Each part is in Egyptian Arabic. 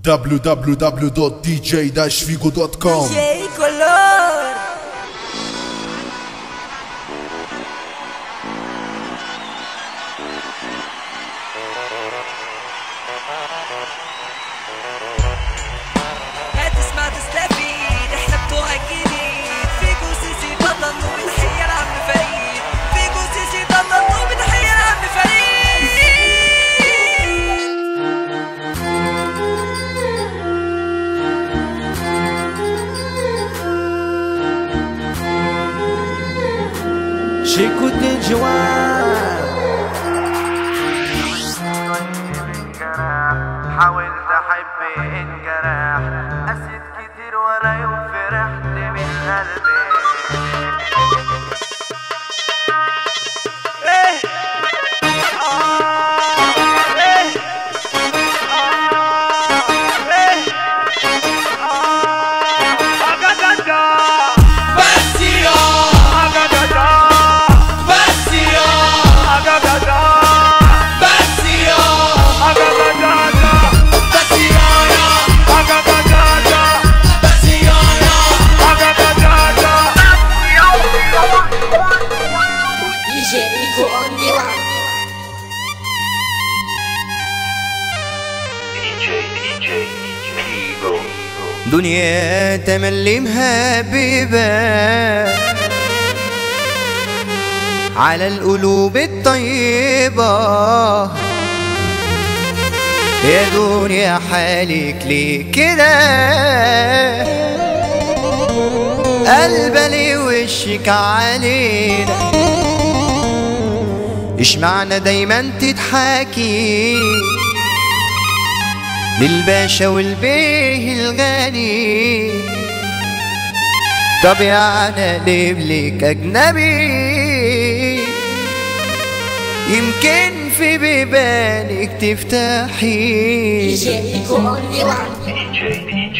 www.dj-figo.com DJ Color. هتسمع تستفيد احنا بتوع الجديد فيكو سيسي بطل وبنحيي العم فريد فيكو سيسي بطل وبنحيي العم فريد J'écoute des joints حاولت احب انجرح قسيت كتير ولا يوم فرحت من قلبي DJ Rico on the one. دنيا تملي مهببة على القلوب الطيبة يا دنيا حالك ليه كده قلبلي وشك علينا اشمعنى دايما تضحكي للباشا والبيه الغني طب يعني اقلب لك اجنبي يمكن في بيبانك تفتحي DJ Rico on the one.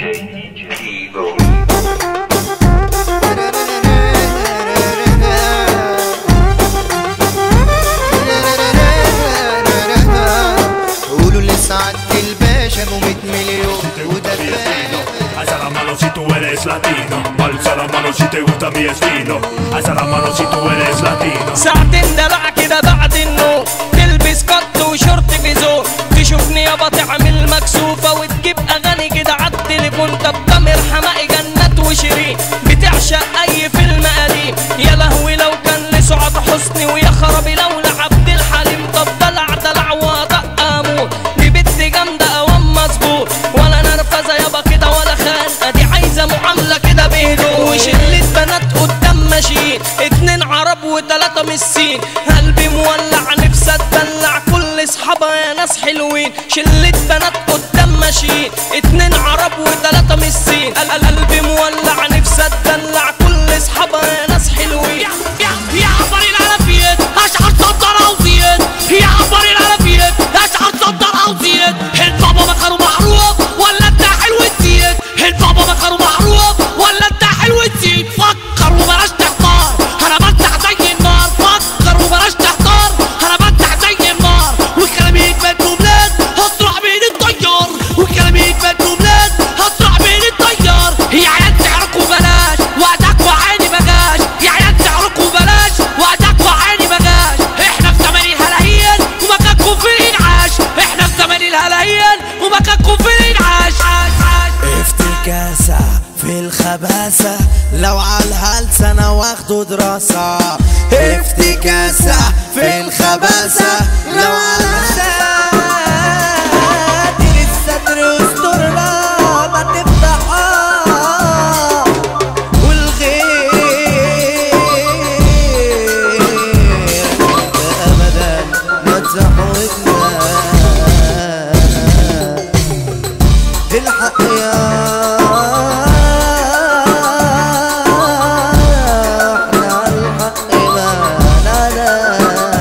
قولوا لسعادة الباشا ابو 100 مليون وده Alza la mano si tú eres latino. Alza la mano si te gusta mi estilo. Alza la mano si tú eres latino. ساعتين دلع كده بعد النوم تلبس قط وشورت في ذوق تشوفني يابا تعمل مكسوفة وتجيب أغاني كده عالتليفون طب تامر حماقي جنات وشيرين بتعشق أي فيلم قديم يا لهوي لو كان لسعاد حسني ويا خرابي لو لعبد الحليم طب دلع دلع ودق أموت دي بنت جامدة أوام مظبوط ولا نرفزة يابا كده ولا خانقة دي عايزة معاملة كده بهدوء وشلة بنات قدام ماشيين اتنين عرب وتلاتة من الصين قلبي مولع نفسي اتدلع كل اصحابها يا ناس حلوين شلة بنات قدام ماشيين اتنين عرب وتلاتة من الصين قل- قل- قلبي مولع نفسي اتدلع كل اصحابها يا ناس حلوين يا عبر العلفيات اشعر صدر اوزيات يا عبر العلفيات اشعر صدر اوزيات البابا مكانه محروق ولا انت حلو تزيد البابا مكانه محروق ولا انت حلو تزيد فكر وبلاش تحتار انا بفتح زي النار فكر وبلاش تحتار انا بفتح زي النار وكلامي يكبر بلاد هطلع بين الطيار وكلامي يكبر بلاد هطلع بين الطيار يا عيال تعركوا بلاش وعدك وعيني بجاش يا عيال تعركوا بلاش وعدك وعيني بجاش احنا في زمن الهلاهيل ومكانكم في الانعاش احنا في زمن الهلاهيل ومكانكم في الانعاش عاش عاش افتكاسة في الخباثة لو على الهلس انا واخده دراسة افتكاسة في الخباثة لو على الهلس الستر استرنا ما تفتحها والغير ابدا ما تزعودنا الحق يا احنا الحق ما لا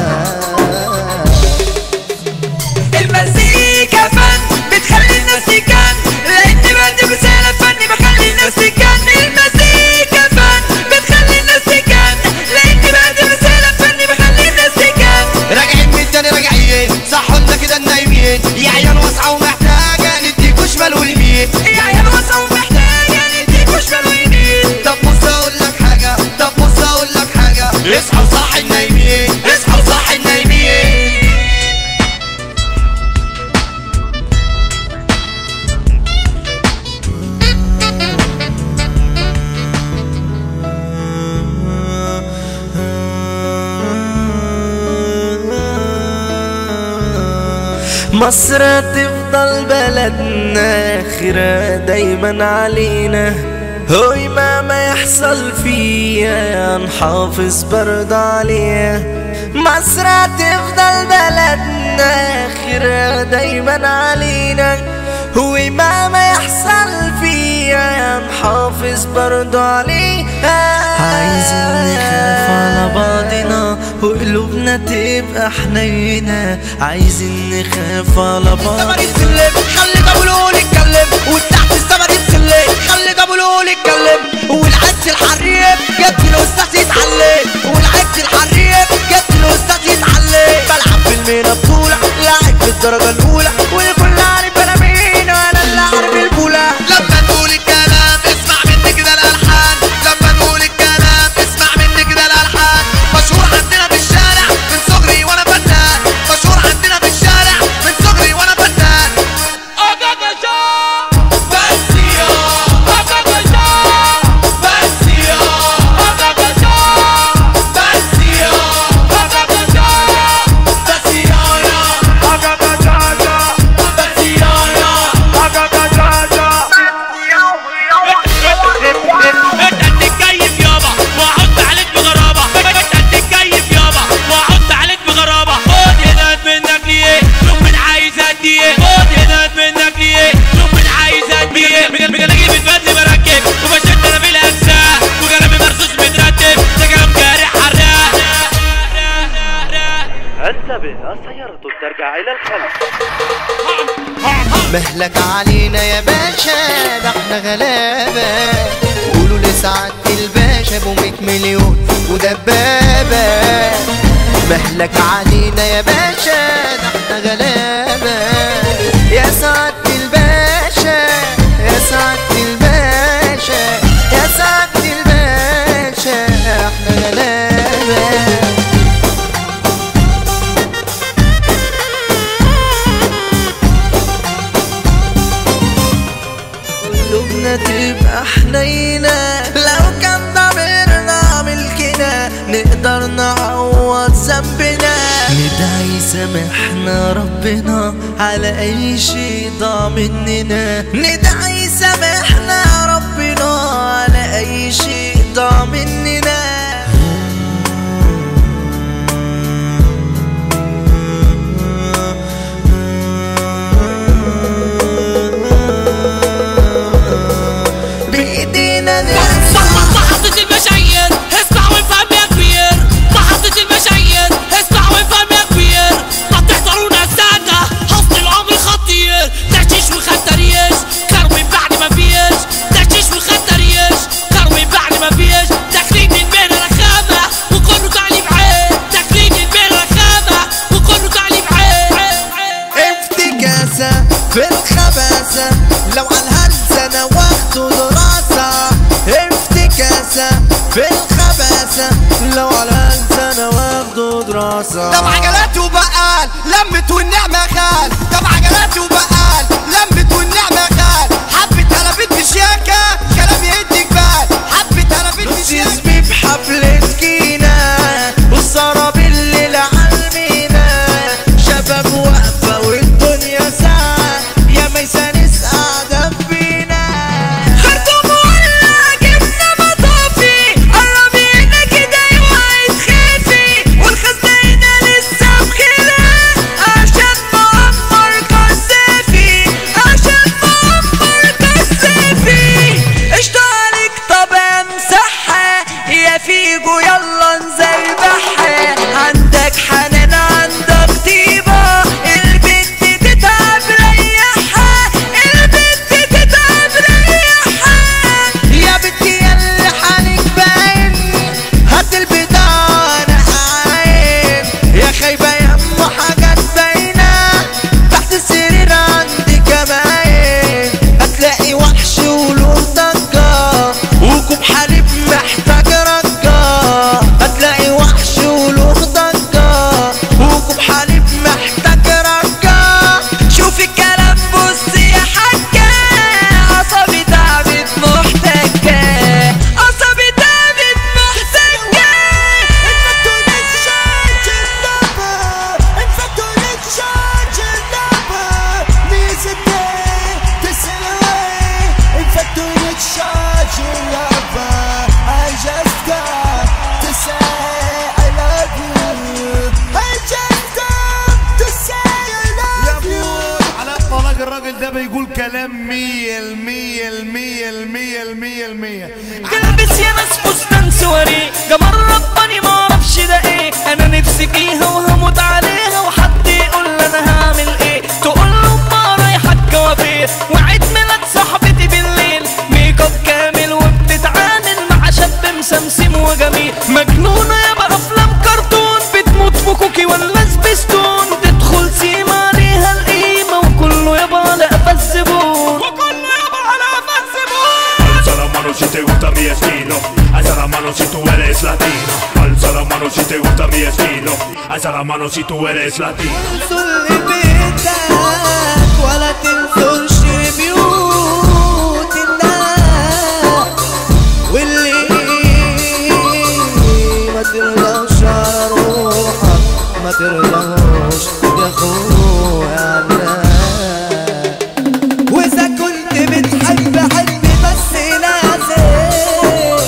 المزيكا فن بتخلي الناس يكن لاني بدي رسالة فني بخلي الناس يكن المزيكا فن بتخلي الناس يكن لاني بدي رسالة فني بخلي الناس يكن راجعين من تاني راجعين صح قلنا كده النايمين يا عيال واسعة ومحتاجة نديكوا شمال واليمين مصر تفضل بلدنا خيرها دايما علينا هو ما ما يحصل فيها نحافظ برضه عليها مصر تفضل بلدنا خيرها دايما علينا هو ما ما يحصل فيها نحافظ برضه عليها عايزين نخاف على بعضنا وقلوبنا تبقى حنينة عايزين نخاف على بعض السمر يتسلم خلي دبلول يتكلم وتحت السمر يتسلم خلي دبلول يتكلم والعكس الحريب جت الاستاذ يتعلم والعكس الحريب جت الاستاذ يتعلم بلعب في المينا بطولة لاعب في الدرجة الأولى والكل عارف أنا مين وأنا اللي عارف البولة لما نقول الكلام اسمع مني كده الالحان لما نقول الكلام اسمع مني كده الالحان مشهور عندنا في الشارع من صغري وانا فنان مشهور عندنا في الشارع من صغري وانا فنان بس يا بس يا بس يا بس انت تتكيف يابا واحط عليك بغرابه انت تتكيف يابا واحط عليك بغرابه خد هنا منك ليه شوف من عايز ادي ايه خد هنا منك ليه شوف من عايز ادي ايه مجالجي بتبدي بركب وبشد انا في الاجزاء وكلامي مرصوص مترتب ده كلام جارح حراق انتبه السيارة ترجع إلى الخلف مهلك علينا يا باشا ده احنا غلابة قولوا لسعادة الباشا ابو 100 مليون ودبابة مهلك علينا يا باشا ده احنا غلابة يا سعادة الباشا يا سعادة الباشا يا سعادة الباشا احنا غلابة قلوبنا تبقى حنينة لو كان ضميرنا ملكنا نقدر نعوض ذنبنا ندعي يسامحنا ربنا على أي شيء ضاع مننا ندعي يسامحنا ربنا على أي شيء ضاع مننا بإيدينا نرجع محطة المشاهير اسمع وافهم يا كبير محطة المشاهير اسمع وافهم يا كبير ما تحضرونا السادة حسن العمر خطير تشيش وخطريش كروي بعد ما فيش تشيش وخطريش كروي بعد ما فيش تكليد البين رخامة وكله تعليم عين تكليد البين رخامة وكله تعليم عين افتكاسة في الخباثة لو على الهلسة انا واخده دراسة افتكاسة في الخباثة لو على الهلسة انا واخده دراسة طب عجلات وبقال لمت والنعمة خال طب عجلات وبقال لمت والنعمة خال حبة هلفت بشياكة كلام يدي جبال حبة هلفت بشياكة تسمي بحفلة كينا والسراب الليل عالمينا شباب واقفة والدنيا ساعة يا ميسانس قاعدة فينا خرطوم ولا جبنا مطافي قرب هنا كده اوعى تخافي والخزنة هنا لسه بخير المية المية المية المية المية المية تلبس يا ناس فستان سواري قمر رباني ما اعرفش ده ايه انا نفسي فيها وهموت عليها وحد يقول لي انا هعمل ايه تقول له ما رايحه الكوافير وعيد ميلاد صاحبتي بالليل ميك اب كامل وبتتعامل مع شاب مسمسم وجميل مجنونه يا افلام كرتون بتموت في كوكي ولا سبيستون تدخل سيما عليها القيمه وكله يابا على قفا الزبون وكله يابا على قفا الزبون Alza la mano si te gusta mi estilo. Alza la mano si tú eres latino. Alza la mano si te gusta mi estilo. Alza la mano si tú eres latino. انزل لبيتك ولا تنزلش بيوت الناس واللي ما ترضاش على روحك ما ترضاش يا اخويا عنك واذا كنت بتحب حب بس لازم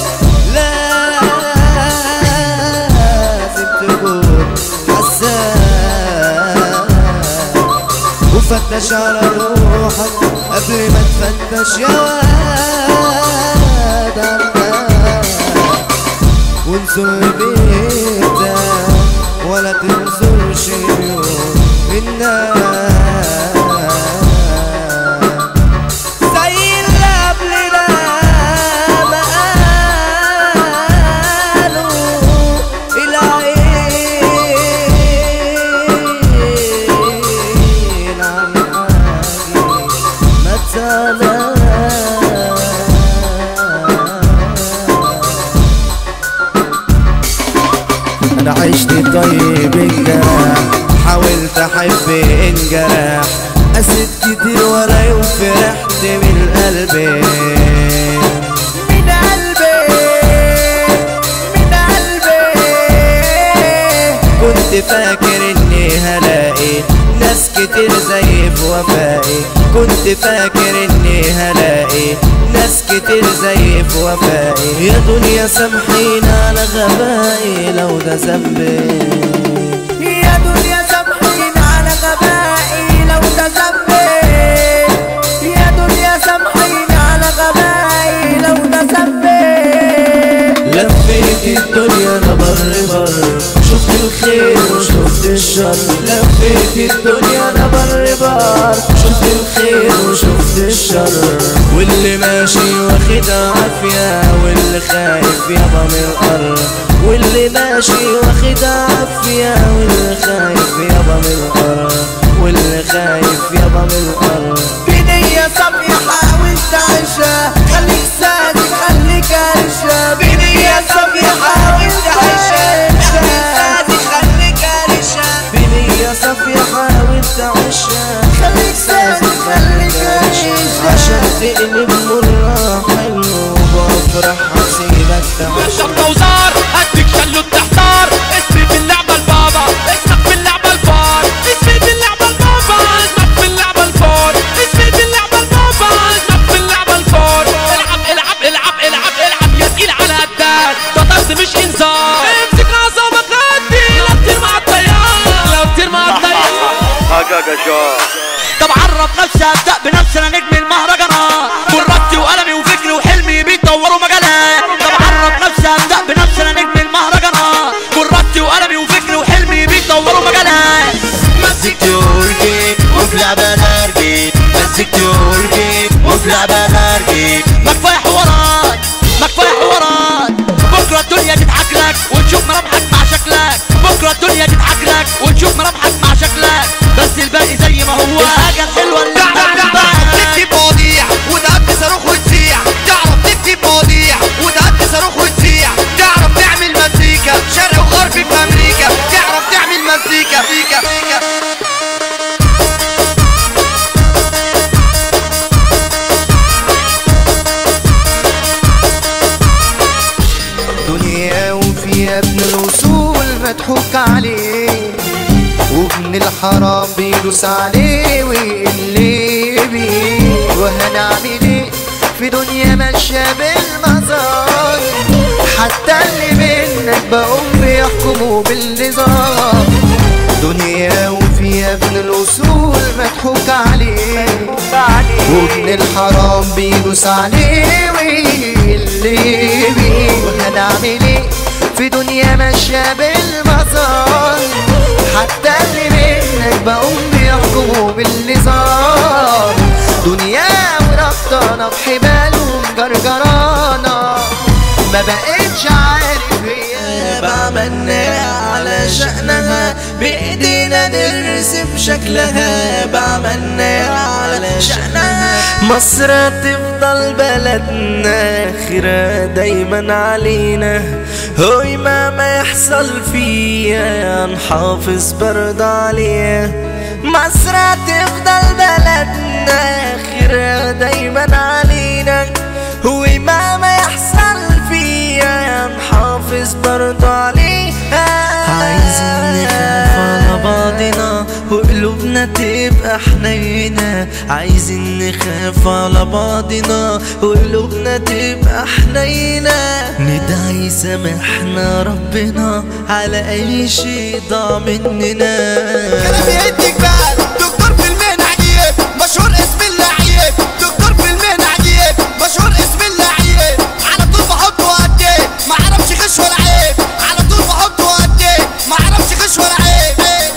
لازم تكون حساس وفتش على روحك قبل ما تفتش يا واد عنك وانزل بيتك ولا تنزلش اليوم الناس زي اللي قبلنا ما قالوا العين عن حاجة ما تزعلش انا عشت طيب الجرح حاولت احب انجرح قست كتير ولا يوم فرحت من قلبي من قلبي من قلبي كنت فاكر اني هلاقي ناس كتير زي في وفائي كنت فاكر اني هلاقي ناس كتير زي في وفائي يا دنيا سامحينا على غبائي لو ده ذنبي يا دنيا سامحينا على غبائي لو ده ذنبي يا دنيا سامحينا على غبائي لو ده ذنبي لفيت الدنيا انا بر بر شفت الخير وشفت الشر لفيت الدنيا انا بر بر شفت الخير وشفت الشر واللي ماشي واخد عافية واللي خايف يابا من القر واللي ماشي واخد عافية واللي خايف يابا من القر واللي خايف يابا من القر بنية صافية حاول تعيشها خليك صادق خليك عايشة بنية صافية حاول تعيشها خليك صادق خليك عايشة بنية صافية حاول تعيشها خليك صادق خليك عايشة عشان تقلب مرة حلو وبفرح هسيبك تعيش شرطة وزار هديك شلوت تحتار اسمي في اللعبة البابا اسمك في اللعبة الفار اسمي في اللعبة البابا اسمك في اللعبة الفار اسمي في اللعبة البابا اسمك في اللعبة الفار العب العب العب العب العب يا تقيل على قدك ده طرد مش انذار امسك اعصابك هدي لو تطير مع الطيار لو تطير مع الطيار طب عرف نفسي ابدا بنفسي انا نجم المهرجانات كرتي وقلمي وفكري وحلمي بيدوروا مجالات طب عرف نفسي ابدا بنفسي انا نجم المهرجانات كرتي وقلمي وفكري وحلمي بيدوروا مجالات مسكت ورجيت وفي لعبة نرجيت مسكت ورجيت وفي لعبة نرجيت ما كفايه حوارات ما كفايه حوارات بكره الدنيا تضحك لك وتشوف ملامحك مع شكلك بكره الدنيا تضحك لك وتشوف ملامحك مع شكلك بس الباقي زي ما هو الحاجه الحلوه اللي انت تعرف بتحبها تكتب مواضيع وتهدي صاروخ وتسيع تعرف تكتب مواضيع وتهدي صاروخ وتسيع تعرف تعمل مزيكا شرق وغرب في امريكا تعرف تعمل مزيكا مزيكا مزيكا دنيا وفيها ابن الوصول مضحوك عليه وابن الحرام بيدوس عليه ويقل بيه وهنعمل ايه في دنيا ماشية بالمظاهر حتى اللي منك بقوم بيحكموا بالنظام دنيا وفي في ابن الأصول مضحوك عليه وابن الحرام بيدوس عليه واللي بيه هنعمل ايه في دنيا ماشية بالمظاهر حتى اللي منك بقوم بيحكموا باللي صار دنيا وربطانة بحبالهم جرجرانة ما بقتش عارف هي بعملناها على شأنها بإيدينا نرسم شكلها بعملناها على شأنها مصر تفضل بلدنا خيرها دايما علينا هوي ما ما يحصل فيها نحافظ برضه عليها مصر تفضل بلدنا خيرها دايما علينا هو ما ما يحصل فيها نحافظ برضه عليها عايزين نخاف على بعضنا وقلوبنا تبقى حنينة عايزين نخاف على بعضنا وقلوبنا تبقى حنينة ندعي سامحنا ربنا على أي شيء ضاع مننا كلام يديك بقى دكتور في المهنة عجيب مشهور اسم اللعيب دكتور في المهنة عجيب مشهور اسم اللعيب على طول بحطه وأديه ما اعرفش غش ولا عيب على طول بحطه وأديه ما اعرفش غش ولا عيب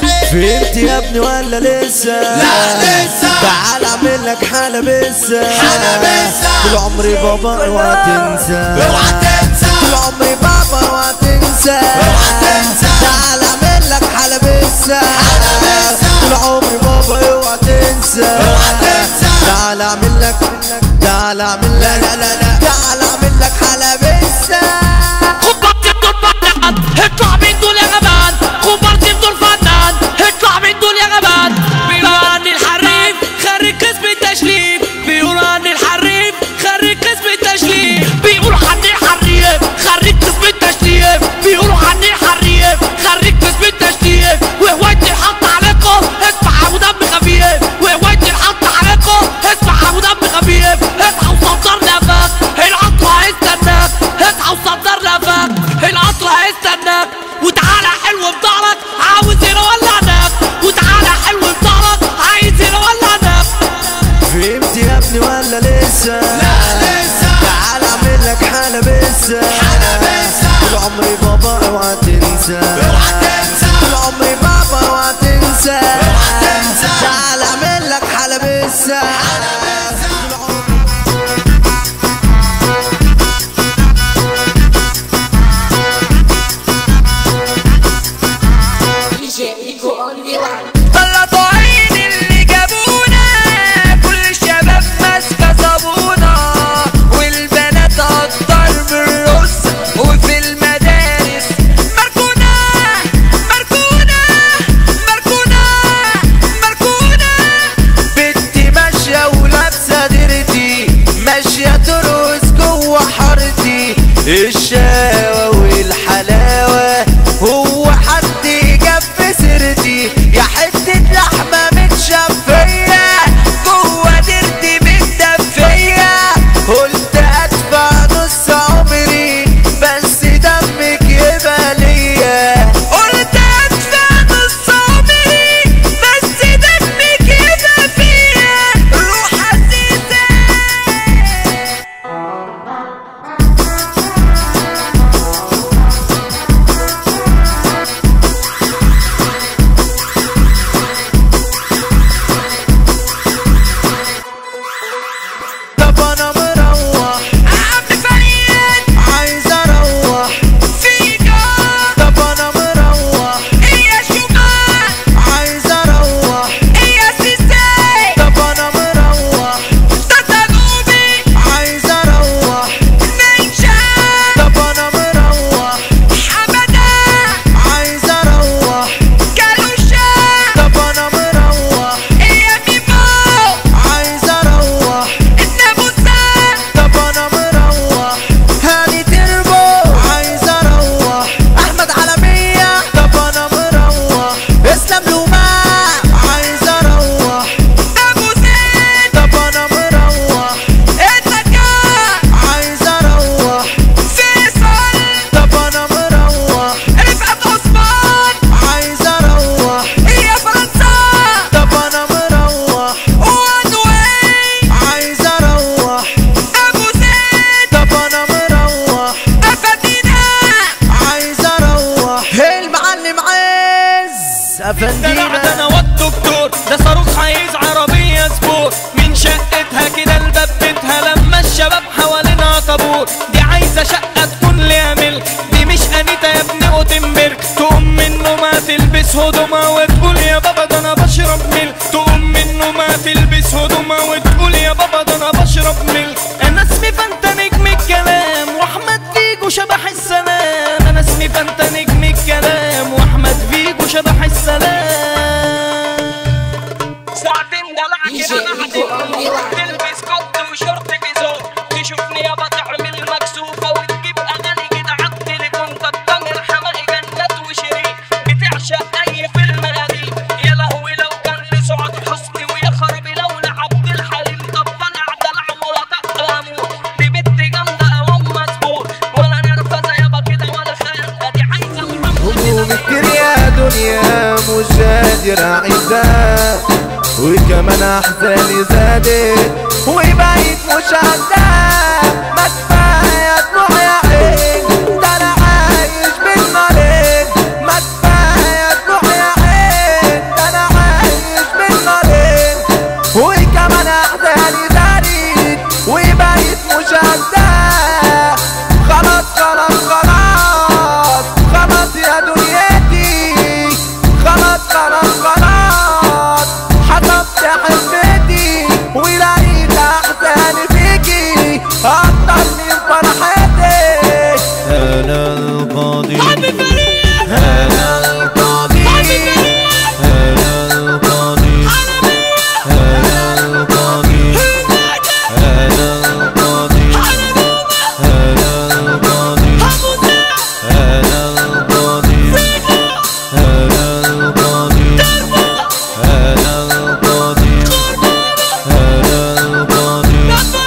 فهمت يا ابني ولا لسه لا لسه. تعال اعمل لك حلبسة حلبسة. طول عمري بابا اوعى تنسى اوعى تنسى طول عمري بابا اوعى تنسى اوعى تنسى. تعال اعمل لك حلبسة حلبسة. طول عمري بابا اوعى تنسى اوعى تنسى. تعال اعمل لك تعال اعمل لك لا لا لا تعال اعمل لك حلبسة خبرت بدون فنان اطلع من دول يا غبان خبرت بدون فنان اطلع من دول يا غبان بيقولوا عني الحريف خريج قسم التشليف بيقولوا عني الحريف خريج قسم التشليف بيقولوا عني حريف خريج قسم التشليف بيقولوا عني حريف خريج قسم التشليف وهوايتي الحط عليكم اسمع ابو دم خفيف وهوايتي الحط عليكم اسمع ابو دم خفيف اصحى وصدر نفسك العطر هيستناك اصحى وصدر نفسك القطر هيستناك وتعالى حلو بضهرك عاوز يولعناك وتعالى حلو بضهرك عايز يولعناك فهمت يا ابني ولا لسه لا لسه. تعال اعمل لك حلبسة حلبسة. طول عمري بابا اوعى تنسى اوعى تنسى. طول عمري بابا اوعى تنسى اوعى تنسى. تعال اعمل لك حلبسة DJ Eco only one. طلعوا عين اللي جابونا كل الشباب ماسكه صابونه والبنات اكتر بالرص وفي المدارس مركونه مركونه مركونه مركونه بنتي ماشية ولابسة ديرتي ماشية ترقص جوه حارتي الشقاوة والحلاوة هو حد جاب في سيرتي يا حتة لحمة متشفية جوه ديرتي متدفية قلت ادفع نص عمري بس دمك يبقى ليا قلت ادفع نص عمري بس دمك يبقى فيا روح عزيزة دراعي زاد وكمان احزاني زادت وبقيت مش عداد ما كفايه دموع يا عين ده انا عايش بين نارين ما كفايه دموع يا عين ده انا عايش بين نارين وكمان احزاني زادت وبقيت مش عداد خلاص خلاص خلاص خلاص يا دنيتي خلاص خلاص خلاص حطبت حبتي ولقيت احزاني فيكي اكتر من فرحتي انا القاضي حبي فريق انا القاضي انا القاضي انا القاضي انا القاضي انا القاضي انا القاضي انا القاضي انا القاضي انا القاضي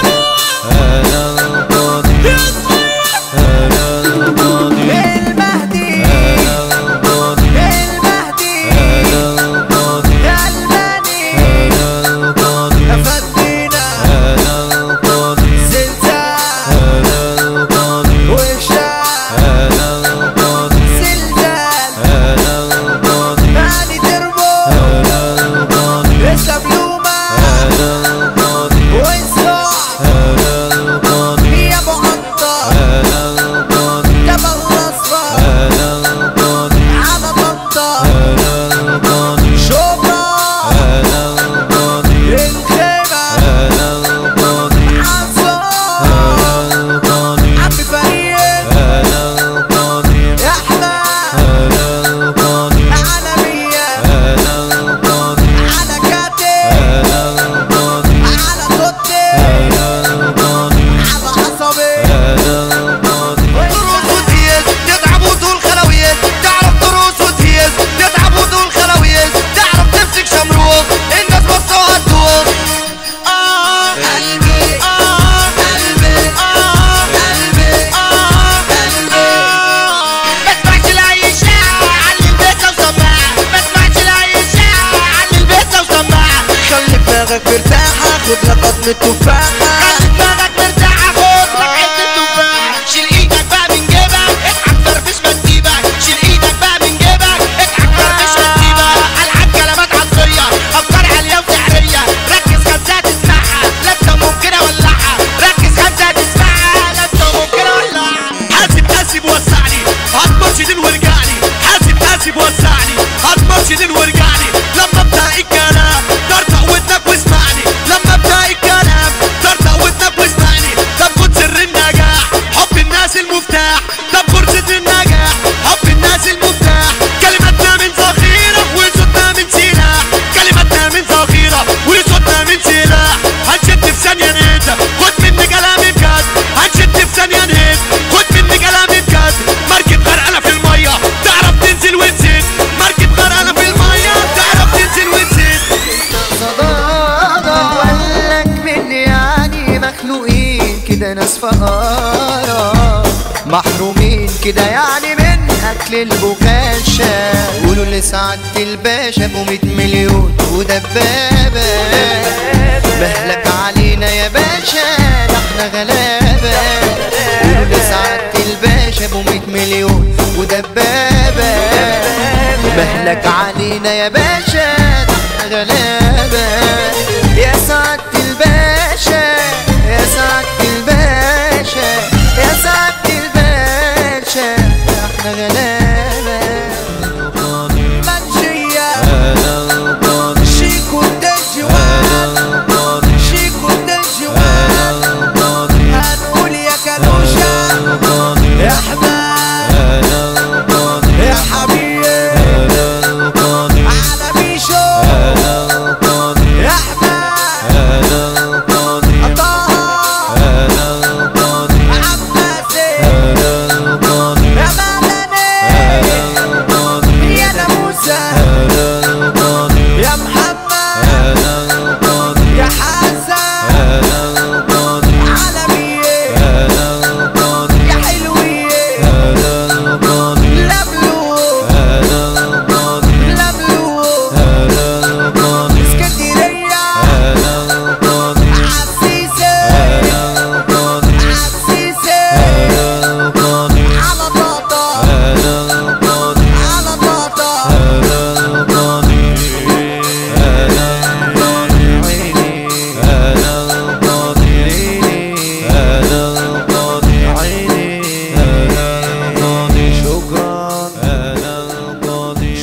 انا القاضي انا القاضي المهدي انا القاضي المهدي انا القاضي يا الماني انا القاضي فدينا انا القاضي زلزال انا القاضي وشاع انا القاضي زلزال انا القاضي ماني تربو انا القاضي سبلومة انا القاضي ويسوع انا القاضي يا ابو عطا انا القاضي جبل الاصفر انا القاضي على طنطا انا القاضي شبرا انا القاضي الخيمة انا القاضي عصا انا القاضي عم فريق انا القاضي يا احمد انا القاضي عالمية انا القاضي على كاتب انا القاضي على توتي انا القاضي على عصبي انا القاضي دروس وتهيز تتعب وتقول خلاويز تعرف دروس وتهيز تتعب وتقول خلاويز تعرف تمسك شمروخ الناس بصوا هتدوخ آه قلبي آه قلبي آه قلبي آه قلبي ما اسمعش لأي إشاعة علي البيت وسماعة ما اسمعش لأي إشاعة علي البيت وسماعة خلي دماغك مرتاحة خد لك قطمة تفاحة خلي دماغك مرتاحة خد لك حتة تفاح شيل ايدك بقى من جيبك اضحك فرفش ما تسيبك شيل ايدك بقى من جيبك اضحك فرفش ما تسيبك العب كلمات عصرية افكار عالية وسحرية ركز خمسة تسمعها لا انت ممكن اولعها ركز خمسة تسمعها لا انت ممكن اولعها حاسب حاسب وسعني هات مرشد وارجعني حاسب حاسب وسعني هات مرشد وارجعني لما ابدا الكلام طرطق ودنك واسمعني لما ابدا الكلام طرطق ودنك واسمعني طب خد سر النجاح حب الناس المفتاح طب فرصة النجاح حب الناس المفتاح كلماتنا من ذخيرة وصوتنا من سلاح كلماتنا من ذخيرة وصوتنا من سلاح هنشد في ثانية نهدى خد مني كلامي بجد هنشد في ثانية نهدى خد مني كلامي بجد مركب غرقانة في المية تعرف تنزل وتزيد مركب غرقانة في المية تعرف تنزل وتزيد صداقة وقالك مني يعني مخلوقين كده ناس فقارة محرومين كده يعني من أكل البكاشة قولوا لسعادة الباشا أبو مية مليون ودبابة مهلك علينا يا باشا ده احنا غلابة قولوا لسعادة الباشا أبو مية مليون ودبابة مهلك علينا يا باشا ده احنا غلابة يا سعادة الباشا يا سعادة الباشا يا سعادة الباشا احنا غلابة منشية انا القاضي شيكو الدجوان انا القاضي شيكو الدجوان انا القاضي هنقول يا كلوشة انا القاضي يا حماد انا القاضي يا حبيب انا القاضي على بيشو انا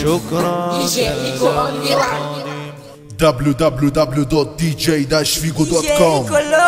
شكرا DJ Nico on the one. www.dj-figo.com كله